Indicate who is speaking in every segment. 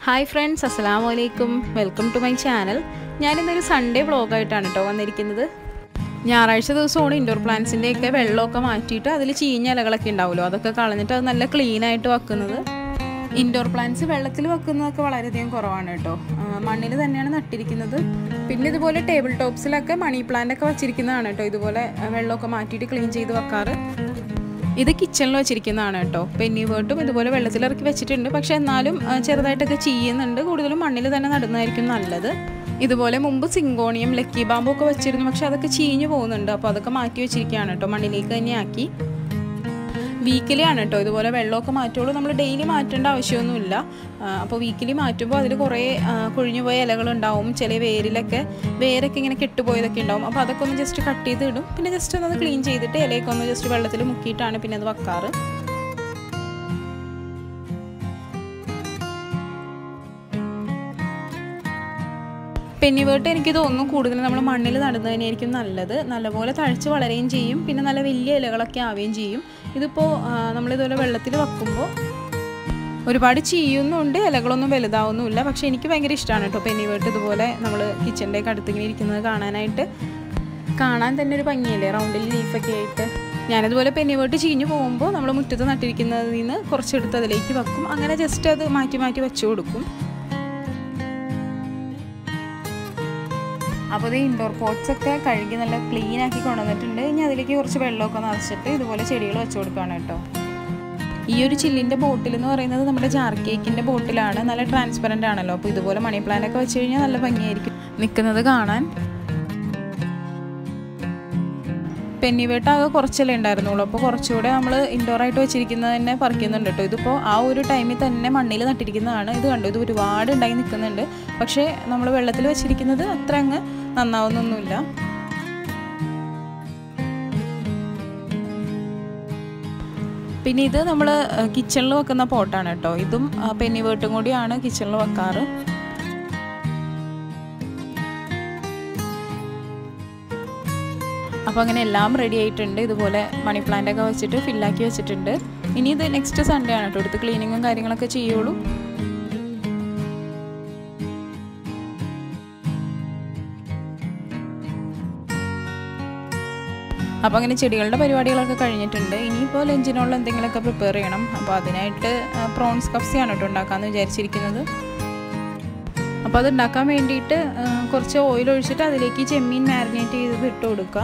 Speaker 1: hi friends അസ്സലാമു അലൈക്കും welcome to my channel ഞാനിന്നൊരു സൺഡേ വ്ളോഗായിട്ടാണ് കേട്ടോ വന്നിരിക്കുന്നത് ഞായറാഴ്ച ദിവസമാണ് ഇൻഡോർ പ്ലാന്റ്സിൻ്റെയൊക്കെ വെള്ളമൊക്കെ മാറ്റിയിട്ട് അതിൽ ചീഞ്ഞ ഇലകളൊക്കെ ഉണ്ടാവുമല്ലോ അതൊക്കെ കളഞ്ഞിട്ട് അത് നല്ല ക്ലീൻ ആയിട്ട് വെക്കുന്നത് ഇൻഡോർ പ്ലാന്റ്സ് വെള്ളത്തിൽ വെക്കുന്നതൊക്കെ വളരെയധികം കുറവാണ് കേട്ടോ മണ്ണിൽ തന്നെയാണ് നട്ടിരിക്കുന്നത് പിന്നെ ഇതുപോലെ ടേബിൾ ടോപ്സിലൊക്കെ മണി പ്ലാന്റ് ഒക്കെ വെച്ചിരിക്കുന്നതാണ് കേട്ടോ ഇതുപോലെ വെള്ളമൊക്കെ മാറ്റിയിട്ട് ക്ലീൻ ചെയ്ത് വെക്കാറ് ഇത് കിച്ചണിൽ വെച്ചിരിക്കുന്നതാണ് കേട്ടോ പെന്നി വേർട്ടും ഇതുപോലെ വെള്ളത്തിലിറക്കി വെച്ചിട്ടുണ്ട് പക്ഷെ എന്നാലും ആ, ചെറുതായിട്ടൊക്കെ ചെയ്യുന്നുണ്ട് കൂടുതലും മണ്ണിൽ തന്നെ നടുന്നതായിരിക്കും നല്ലത് ഇതുപോലെ മുമ്പ് സിങ്കോണിയം ലക്കി ബാമ്പും ഒക്കെ വെച്ചിരുന്നു പക്ഷെ അതൊക്കെ ചീഞ്ഞു പോകുന്നുണ്ട് അപ്പോൾ അതൊക്കെ മാറ്റി വെച്ചിരിക്കുകയാണ് കേട്ടോ മണ്ണിലേക്ക് തന്നെ ആക്കി വീക്കിലി ആണ് കേട്ടോ ഇതുപോലെ വെള്ളമൊക്കെ മാറ്റുള്ളൂ നമ്മൾ ഡെയിലി മാറ്റേണ്ട ആവശ്യമൊന്നുമില്ല അപ്പോൾ വീക്കിലി മാറ്റുമ്പോൾ അതിൽ കുറേ ആ, കൊഴിഞ്ഞു പോയ ഇലകളുണ്ടാവും ചില വേരിലൊക്കെ വേരൊക്കെ ഇങ്ങനെ കെട്ടുപോയതൊക്കെ ഉണ്ടാവും അപ്പോൾ അതൊക്കെ ഒന്ന് ജസ്റ്റ് കട്ട് ചെയ്ത് ഇടും പിന്നെ ജസ്റ്റ് ഒന്ന് ക്ലീൻ ചെയ്തിട്ട് ഇലയൊക്കെ ഒന്ന് ജസ്റ്റ് വെള്ളത്തിൽ മുക്കിയിട്ടാണ് പിന്നെ അത് വെക്കാറ് പെന്നിവേട്ട് എനിക്ക് തോന്നുന്നു കൂടുതൽ നമ്മൾ മണ്ണിൽ നടുന്നത് തന്നെയായിരിക്കും നല്ലത് നല്ലപോലെ തഴച്ച് വളരുകയും ചെയ്യും പിന്നെ നല്ല വലിയ ഇലകളൊക്കെ ആവുകയും ചെയ്യും ഇതിപ്പോൾ നമ്മളിതുപോലെ വെള്ളത്തിൽ വെക്കുമ്പോൾ ഒരുപാട് ചീയുന്നുണ്ട് ഇലകളൊന്നും വലുതാവുന്നുമില്ല പക്ഷേ എനിക്ക് ഭയങ്കര ഇഷ്ടമാണ് കേട്ടോ പെന്നിവേട്ട് ഇതുപോലെ നമ്മൾ കിച്ചൻ്റെ ഒക്കെ അടുത്ത് ഇങ്ങനെ ഇരിക്കുന്നത് കാണാനായിട്ട് കാണാൻ തന്നെ ഒരു ഭംഗിയല്ലേ റൗണ്ടിൽ ലീഫൊക്കെ ആയിട്ട് ഞാനിതുപോലെ പെന്നിവേട്ട് ചീഞ്ഞു പോകുമ്പോൾ നമ്മൾ മുറ്റത്ത് നട്ടിരിക്കുന്നതിൽ നിന്ന് കുറച്ചെടുത്ത് അതിലേക്ക് വെക്കും അങ്ങനെ ജസ്റ്റ് അത് മാറ്റി മാറ്റി വെച്ചു കൊടുക്കും അപ്പോൾ ഇത് ഇൻഡോർ പോട്ട്സ് ഒക്കെ കഴുകി നല്ല ക്ലീൻ ആക്കി കൊണ്ടുവന്നിട്ടുണ്ട് ഇനി അതിലേക്ക് കുറച്ച് വെള്ളമൊക്കെ നിറച്ചിട്ട് ഇതുപോലെ ചെടികൾ വെച്ച് കൊടുക്കുകയാണ് കേട്ടോ ഈ ഒരു ചില്ലിൻ്റെ ബോട്ടിൽ എന്ന് പറയുന്നത് നമ്മുടെ ജാർ കേക്കിൻ്റെ ബോട്ടിലാണ് നല്ല ട്രാൻസ്പെറൻ്റ് ആണല്ലോ അപ്പോൾ ഇതുപോലെ മണി പ്ലാന്റ് ഒക്കെ വെച്ച് കഴിഞ്ഞാൽ നല്ല ഭംഗിയായിരിക്കും നിൽക്കുന്നത് കാണാൻ പെന്നിവേട്ടാകെ കുറച്ചല്ലേ ഉണ്ടായിരുന്നുള്ളൂ അപ്പോൾ കുറച്ചുകൂടെ നമ്മൾ ഇൻഡോർ ആയിട്ട് വെച്ചിരിക്കുന്നത് തന്നെ പറിക്കുന്നുണ്ട് കേട്ടോ ഇതിപ്പോൾ ആ ഒരു ടൈമിൽ തന്നെ മണ്ണിൽ നട്ടിരിക്കുന്നതാണ് ഇത് കണ്ടു ഇത് ഒരുപാട് ഉണ്ടായി നിൽക്കുന്നുണ്ട് പക്ഷേ നമ്മൾ വെള്ളത്തിൽ വെച്ചിരിക്കുന്നത് അത്ര അങ്ങ് നന്നാവുന്നൊന്നുമില്ല പിന്നെ ഇത് നമ്മൾ കിച്ചണിൽ വെക്കുന്ന പോട്ടാണ് കേട്ടോ ഇതും പെന്നിവേട്ടും കൂടിയാണ് കിച്ചണിൽ വെക്കാറ് അപ്പോൾ അങ്ങനെ എല്ലാം റെഡി ആയിട്ടുണ്ട് ഇതുപോലെ മണി പ്ലാന്റ് ഒക്കെ വെച്ചിട്ട് ഫില്ലാക്കി വെച്ചിട്ടുണ്ട് ഇനി ഇത് നെക്സ്റ്റ് സൺഡേ ആണ് കേട്ടോ എടുത്ത് ക്ലീനിങ്ങും കാര്യങ്ങളൊക്കെ ചെയ്യുള്ളൂ അപ്പോൾ അങ്ങനെ ചെടികളുടെ പരിപാടികളൊക്കെ കഴിഞ്ഞിട്ടുണ്ട് ഇനിയിപ്പോൾ ലഞ്ചിനുള്ള എന്തെങ്കിലുമൊക്കെ പ്രിപ്പയർ ചെയ്യണം അപ്പോൾ അതിനായിട്ട് പ്രോൺസ് കപ്സിയാണ് കേട്ടോ ഉണ്ടാക്കാമെന്ന് വിചാരിച്ചിരിക്കുന്നത് അപ്പോൾ അത് ഉണ്ടാക്കാൻ വേണ്ടിയിട്ട് ആ, കുറച്ച് ഓയിൽ ഒഴിച്ചിട്ട് അതിലേക്ക് ചെമ്മീൻ മാരിനേറ്റ് ചെയ്ത് ഇട്ട് കൊടുക്കുക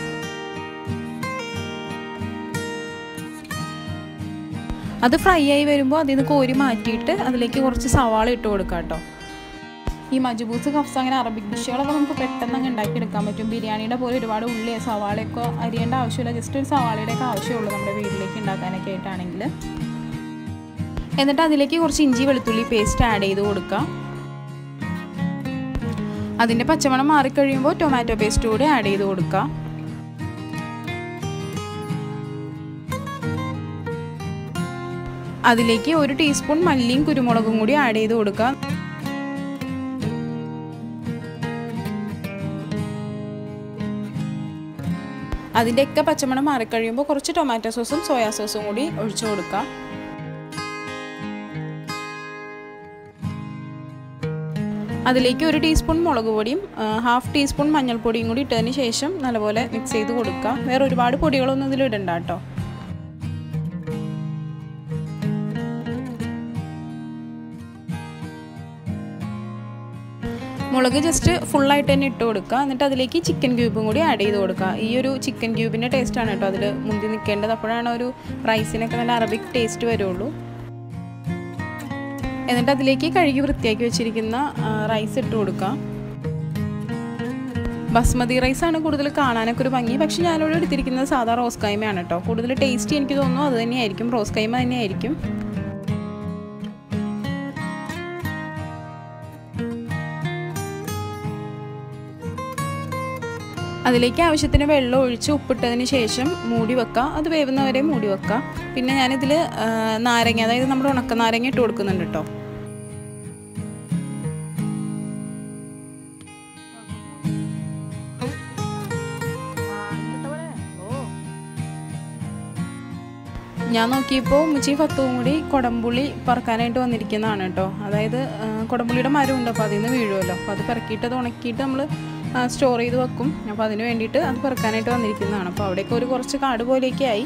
Speaker 1: അത് ഫ്രൈ ആയി വരുമ്പോൾ അതിൽ നിന്ന് കോരി മാറ്റിയിട്ട് അതിലേക്ക് കുറച്ച് സവാള ഇട്ട് കൊടുക്കുക കേട്ടോ ഈ മജുബൂസ് കഫ്സ് അങ്ങനെ അറബിക് ഡിഷുകളൊക്കെ നമുക്ക് പെട്ടെന്ന് അങ്ങ് ഉണ്ടാക്കിയെടുക്കാൻ പറ്റും ബിരിയാണിയുടെ പോലെ ഒരുപാട് ഉള്ളി സവാളയൊക്കെ അരിയേണ്ട ആവശ്യമില്ല ജസ്റ്റ് ഒരു സവാളയുടെയൊക്കെ ആവശ്യമുള്ളൂ നമ്മുടെ വീട്ടിലേക്ക് ഉണ്ടാക്കാനൊക്കെ ആയിട്ടാണെങ്കിൽ എന്നിട്ട് അതിലേക്ക് കുറച്ച് ഇഞ്ചി വെളുത്തുള്ളി പേസ്റ്റ് ആഡ് ചെയ്ത് കൊടുക്കുക അതിൻ്റെ പച്ചമണം മാറിക്കഴിയുമ്പോൾ ടൊമാറ്റോ പേസ്റ്റ് കൂടി ആഡ് ചെയ്ത് കൊടുക്കുക അതിലേക്ക് ഒരു ടീസ്പൂൺ മല്ലിയും കുരുമുളകും കൂടി ആഡ് ചെയ്ത് കൊടുക്കുക അതിൻ്റെയൊക്കെ പച്ചമണം മാറിക്കഴിയുമ്പോൾ കുറച്ച് ടൊമാറ്റോ സോസും സോയാ സോസും കൂടി ഒഴിച്ചു കൊടുക്കുക അതിലേക്ക് ഒരു ടീസ്പൂൺ മുളക് പൊടിയും ആ, ഹാഫ് ടീസ്പൂൺ മഞ്ഞൾപ്പൊടിയും കൂടി ഇട്ടതിന് ശേഷം നല്ലപോലെ മിക്സ് ചെയ്ത് കൊടുക്കുക വേറെ ഒരുപാട് പൊടികളൊന്നും ഇതിൽ ഇടണ്ട കേട്ടോ മുളക് ജസ്റ്റ് ഫുള്ളായിട്ട് തന്നെ ഇട്ട് കൊടുക്കുക എന്നിട്ട് അതിലേക്ക് ചിക്കൻ ക്യൂബും കൂടി ആഡ് ചെയ്ത് കൊടുക്കുക ഈ ഒരു ചിക്കൻ ക്യൂബിൻ്റെ ടേസ്റ്റാണ് കേട്ടോ അതിൽ മുന്തി നിൽക്കേണ്ടത് അപ്പോഴാണ് ഒരു റൈസിനൊക്കെ നല്ല അറബിക് ടേസ്റ്റ് വരുള്ളൂ എന്നിട്ട് അതിലേക്ക് കഴുകി വൃത്തിയാക്കി വെച്ചിരിക്കുന്ന റൈസ് ഇട്ട് കൊടുക്കുക ബസ്മതി റൈസാണ് കൂടുതൽ കാണാനൊക്കെ ഒരു ഭംഗി പക്ഷെ ഞാനിവിടെ എടുത്തിരിക്കുന്നത് സാധാ റോസ് കൈമയാണ് കേട്ടോ കൂടുതൽ ടേസ്റ്റി എനിക്ക് തോന്നുന്നു അത് തന്നെയായിരിക്കും റോസ് കൈമ തന്നെയായിരിക്കും അതിലേക്ക് ആവശ്യത്തിന് വെള്ളം ഒഴിച്ച് ഉപ്പിട്ടതിന് ശേഷം മൂടി വെക്കുക അത് വേവുന്നവരെ മൂടി വെക്കുക പിന്നെ ഞാനിതിൽ നാരങ്ങ അതായത് നമ്മുടെ ഉണക്ക നാരങ്ങ ഇട്ട് കൊടുക്കുന്നുണ്ട് കേട്ടോ ഞാൻ നോക്കിയപ്പോൾ ഉമ്മച്ചി ഫത്തുവും കൂടി കുടംപുളി പറക്കാനായിട്ട് വന്നിരിക്കുന്നതാണ് കേട്ടോ അതായത് ആ, കുടംപുളിയുടെ മരം ഉണ്ട് അപ്പോൾ അതിൽ നിന്ന് വീഴുമല്ലോ അപ്പോൾ അത് പെറുക്കിയിട്ട് അത് ഉണക്കിയിട്ട് നമ്മൾ സ്റ്റോർ ചെയ്ത് വെക്കും അപ്പോൾ അതിന് വേണ്ടിയിട്ട് അത് പെറുക്കാനായിട്ട് വന്നിരിക്കുന്നതാണ് അപ്പോൾ അവിടെയൊക്കെ ഒരു കുറച്ച് കാട് പോലെയൊക്കെ ആയി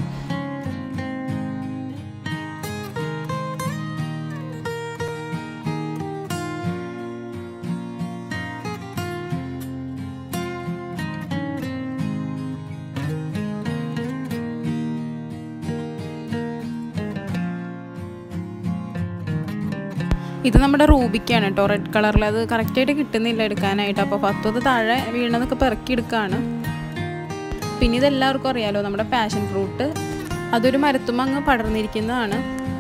Speaker 1: ഇത് നമ്മുടെ റൂബിക്കാണ് കേട്ടോ റെഡ് കളറിൽ അത് കറക്റ്റായിട്ട് കിട്ടുന്നില്ല എടുക്കാനായിട്ട് അപ്പോൾ പത്തത് താഴെ വീണതൊക്കെ പെറുക്കി എടുക്കുകയാണ് പിന്നെ ഇതെല്ലാവർക്കും അറിയാലോ നമ്മുടെ പാഷൻ ഫ്രൂട്ട് അതൊരു മരത്തുമ്മ അങ്ങ് പടർന്നിരിക്കുന്നതാണ്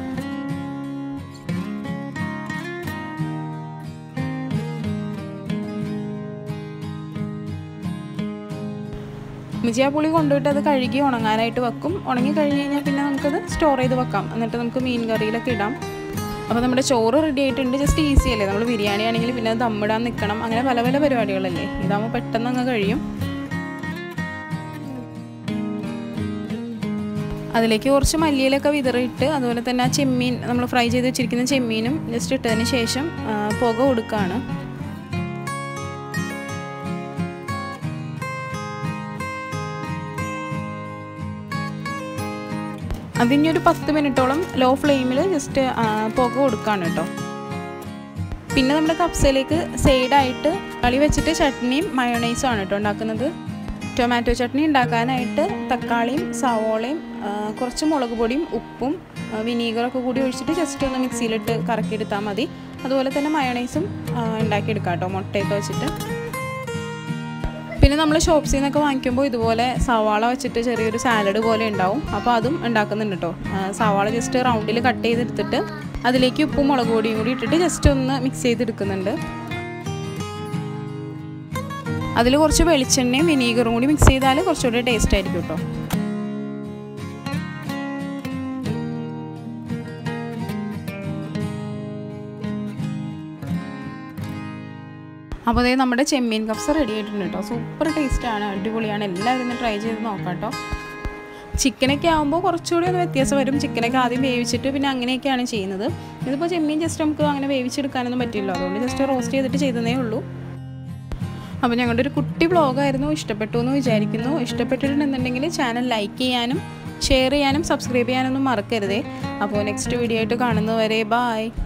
Speaker 1: ഉമ്മച്ചി ആ പുളി കൊണ്ടുപോയിട്ട് അത് കഴുകി ഉണങ്ങാനായിട്ട് വെക്കും ഉണങ്ങി കഴിഞ്ഞ് കഴിഞ്ഞാൽ പിന്നെ നമുക്കത് സ്റ്റോർ ചെയ്ത് വെക്കാം എന്നിട്ട് നമുക്ക് മീൻ കറിയിലൊക്കെ ഇടാം അപ്പോൾ നമ്മുടെ ചോറ് റെഡി ആയിട്ടുണ്ട് ജസ്റ്റ് ഈസി അല്ലേ നമ്മൾ ബിരിയാണി ആണെങ്കിൽ പിന്നെ അത് ദമ്മിടാൻ നിൽക്കണം അങ്ങനെ പല പല പരിപാടികളല്ലേ ഇതാകുമ്പോൾ പെട്ടെന്ന് അങ്ങ് കഴിയും അതിലേക്ക് കുറച്ച് മല്ലിയിലൊക്കെ വിതറിയിട്ട് അതുപോലെ തന്നെ ആ ചെമ്മീൻ നമ്മൾ ഫ്രൈ ചെയ്ത് വെച്ചിരിക്കുന്ന ചെമ്മീനും ജസ്റ്റ് ഇട്ടതിന് ശേഷം ആ, പുക കൊടുക്കുകയാണ് അതിനി ഒരു പത്ത് മിനിറ്റോളം ലോ ഫ്ലെയിമിൽ ജസ്റ്റ് പുക കൊടുക്കുകയാണ് കേട്ടോ പിന്നെ നമ്മുടെ കപ്സയിലേക്ക് സൈഡായിട്ട് കളി വെച്ചിട്ട് ചട്നിയും മയോണൈസും ആണ് കേട്ടോ ഉണ്ടാക്കുന്നത് ടൊമാറ്റോ ചട്നി ഉണ്ടാക്കാനായിട്ട് തക്കാളിയും സവോളയും ആ, കുറച്ച് മുളക് പൊടിയും ഉപ്പും ആ, വിനീഗറൊക്കെ കൂടി ഒഴിച്ചിട്ട് ജസ്റ്റ് ഒന്ന് മിക്സിയിലിട്ട് കറക്കിയെടുത്താൽ മതി അതുപോലെ തന്നെ മയോണൈസും ആ, ഉണ്ടാക്കിയെടുക്കാം കേട്ടോ മുട്ടയൊക്കെ വെച്ചിട്ട് പിന്നെ നമ്മൾ ഷോപ്സിൽ നിന്നൊക്കെ വാങ്ങിക്കുമ്പോൾ ഇതുപോലെ സവാള വെച്ചിട്ട് ചെറിയൊരു സാലഡ് പോലെ ഉണ്ടാവും അപ്പോൾ അതും ഉണ്ടാക്കുന്നുണ്ട് കേട്ടോ ആ, സവാള ജസ്റ്റ് റൗണ്ടിൽ കട്ട് ചെയ്തെടുത്തിട്ട് അതിലേക്ക് ഉപ്പും മുളക് പൊടിയും കൂടി ഇട്ടിട്ട് ജസ്റ്റ് ഒന്ന് മിക്സ് ചെയ്തെടുക്കുന്നുണ്ട് അതിൽ കുറച്ച് വെളിച്ചെണ്ണയും വിനീഗറും കൂടി മിക്സ് ചെയ്താൽ കുറച്ചുകൂടി ടേസ്റ്റ് ആയിരിക്കും കേട്ടോ അപ്പോൾ അതേ നമ്മുടെ ചെമ്മീൻ കപ്സ് റെഡി ആയിട്ടുണ്ട് കേട്ടോ സൂപ്പർ ടേസ്റ്റാണ് അടിപൊളിയാണ് എല്ലാവരും ഒന്ന് ട്രൈ ചെയ്ത് നോക്കാം കേട്ടോ ചിക്കനൊക്കെ ആകുമ്പോൾ കുറച്ചുകൂടി ഒന്ന് വ്യത്യാസം വരും ചിക്കനൊക്കെ ആദ്യം വേവിച്ചിട്ട് പിന്നെ അങ്ങനെയൊക്കെയാണ് ചെയ്യുന്നത് ഇതിപ്പോൾ ചെമ്മീൻ ജസ്റ്റ് നമുക്ക് അങ്ങനെ വേവിച്ചെടുക്കാനൊന്നും പറ്റില്ല അതുകൊണ്ട് ജസ്റ്റ് റോസ്റ്റ് ചെയ്തിട്ട് ചെയ്തതേ ഉള്ളൂ അപ്പോൾ ഞങ്ങളുടെ ഒരു കുട്ടി വ്ളോഗായിരുന്നു ഇഷ്ടപ്പെട്ടു എന്ന് വിചാരിക്കുന്നു ഇഷ്ടപ്പെട്ടിട്ടുണ്ടെന്നുണ്ടെങ്കിൽ ചാനൽ ലൈക്ക് ചെയ്യാനും ഷെയർ ചെയ്യാനും സബ്സ്ക്രൈബ് ചെയ്യാനൊന്നും മറക്കരുതേ അപ്പോൾ നെക്സ്റ്റ് വീഡിയോ ആയിട്ട് കാണുന്നവരെ ബായ്